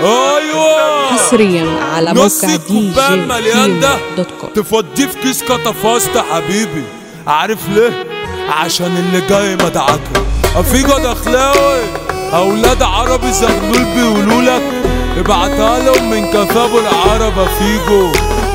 ايوه حصريا على نص موقع دي الكوبايه المليان ده جي دوت كوم تفضيه في كيس كتفاست حبيبي عارف ليه عشان اللي جاي مدعكة افيجو دخلاوي اولاد عربي زغلول بيقولوا لك ابعتها لهم من كفابو العرب افيجو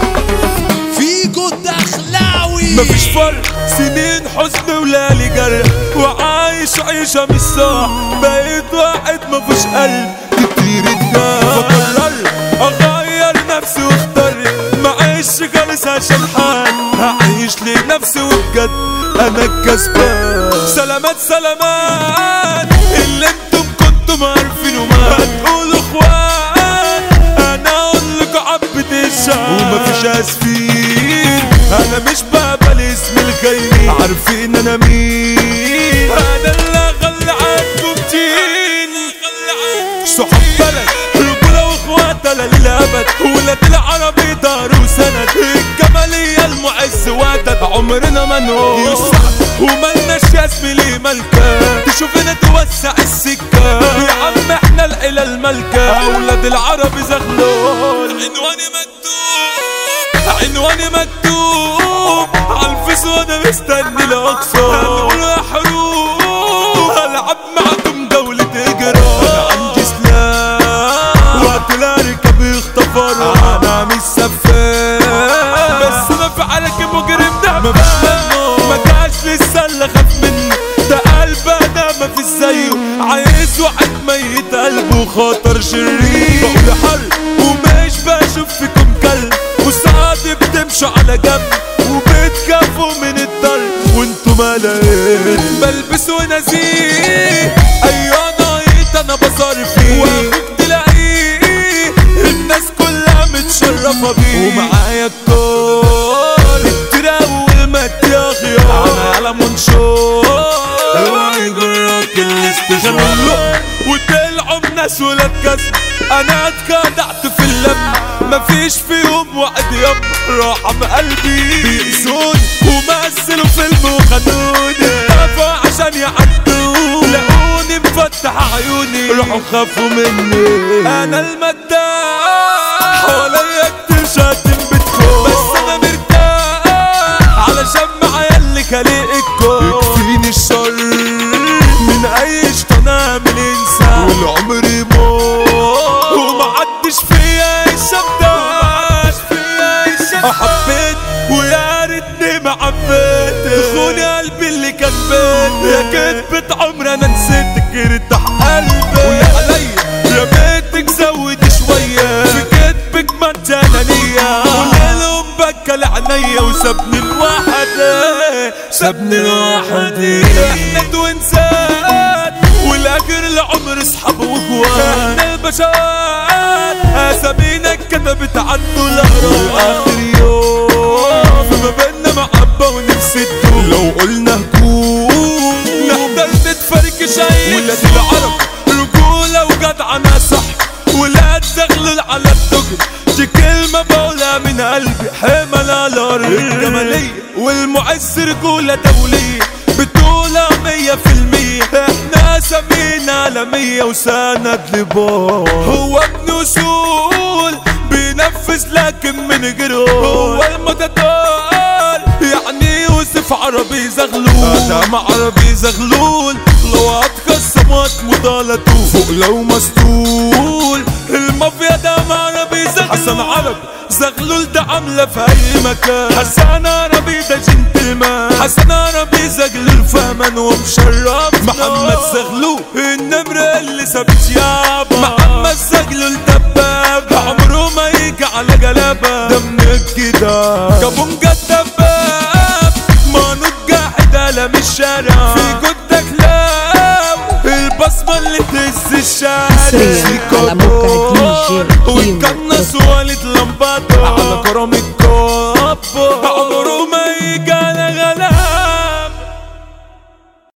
فيجو الدخلاوي مفيش فرق سنين حزن وليالي جرح وعايش عيشة مش صح بقيت واحد مفيش قلب كتير الدم فقرر اغير نفسي واختار معيش جالس عشان حال هعيش لنفسي وبجد انا الكسبان سلامات سلامات اللي انتم كنتم عارفينه ما هتقولوا اخوان انا اقول لكم عبد الشعب ومفيش اسفين انا مش بقبل اسم الخاينين عارفين انا مين انا اللي اغلى عنكم تين صحاب بلد رجولة واخوات لا للابد ولاد العربي دار وسند الجمالية المعز وادد عمرنا ما نقول وملناش يا زميلي ملكة تشوفنا توسع السكة يا عم احنا العيلة الملكة اولاد العربي زغلول عنواني مكتوب عنواني مكتوب عالفيس وانا مستني الاقصى هنقول يا حروب هلعب معكم دولة اجرام انا عندي سلاح وقت لا ركب يختفر انا مش سفاح بس انا في عليك مجرم ده مفيش منه ما جاش لسه اللي خاف منه ده قلب انا مفيش زيه عايز واحد ميت قلبه خطر شرير بقول حرب ومش بشوف فيكم كلب وسعادة بتمشوا على جنب وبتكافوا من الضرب وانتوا ملايين بلبس ونزيه ايوه نايت انا بصارف فيه واخوك تلاقيه الناس كلها متشرفة بيه ومعايا الكل التراوي والمتياخي انا على منشور اوعى يجرك الاستشهاد وطلعوا ناس ولاد كذب انا اتخدعت في اللم مفيش فيهم واحد يم راح بقلبي بيقسوني ومثلوا فيلم وخدوني خافوا عشان يعدوا لقوني مفتح عيوني راحوا خافوا مني انا المداح حواليا كتير شاتم بتكون بس انا مرتاح علشان معايا اللي خليق الكون يكفيني الشر من اي شيطان اعمل انسان والعمر يموت ومعدش فيا الشبدة حبيت ويا ريتني ما حبيت خوني قلبي اللي كان بيت يا كدبة عمر انا نسيتك ارتاح قلبي ويا عليا يا بيتك زود شوية في كدبك ما انت انانية وليلهم بكى لعينيا وسابني لوحدي سابني لوحدي احنا توينسات والاخر العمر اصحاب واخوات احنا البشر اسامينا كتبت عنه الاهرام اخر يوم فما بينا محبه ونفس الدوم لو قلنا هجوم نحتل نتفركش عيش ولاد العرب رجوله وجدعنه صح ولاد زغلل على الدجل دي كلمة بقولها من قلبي حمل على الأرض الجمالية والمعز رجولة دولية بطولة مية في المية احنا سمينا عالمية وسند لبار هو ابن وصول بينفذ لكن من غير هو المتدار يعني يوسف عربي زغلول ادم عربي زغلول لو هتقسم مضالته فوق لو مسطول المافيا ده عربي زغلول حسن عربي زغلول ده عاملة في أي مكان حسن عربي ده جنتلمان حسن عربي زغلول فهمان ومشرف محمد زغلول النمر اللي ثابت يابا محمد زغلول دباب عمره ما يجي على جلابة ده من الجدار كابونجا الدباب ما نجاحد قلم الشارع في جدك لاو البصمة اللي تهز الشارع حصرياً على موقع دي جي كيمو والكنس والد لمبادو على كرامة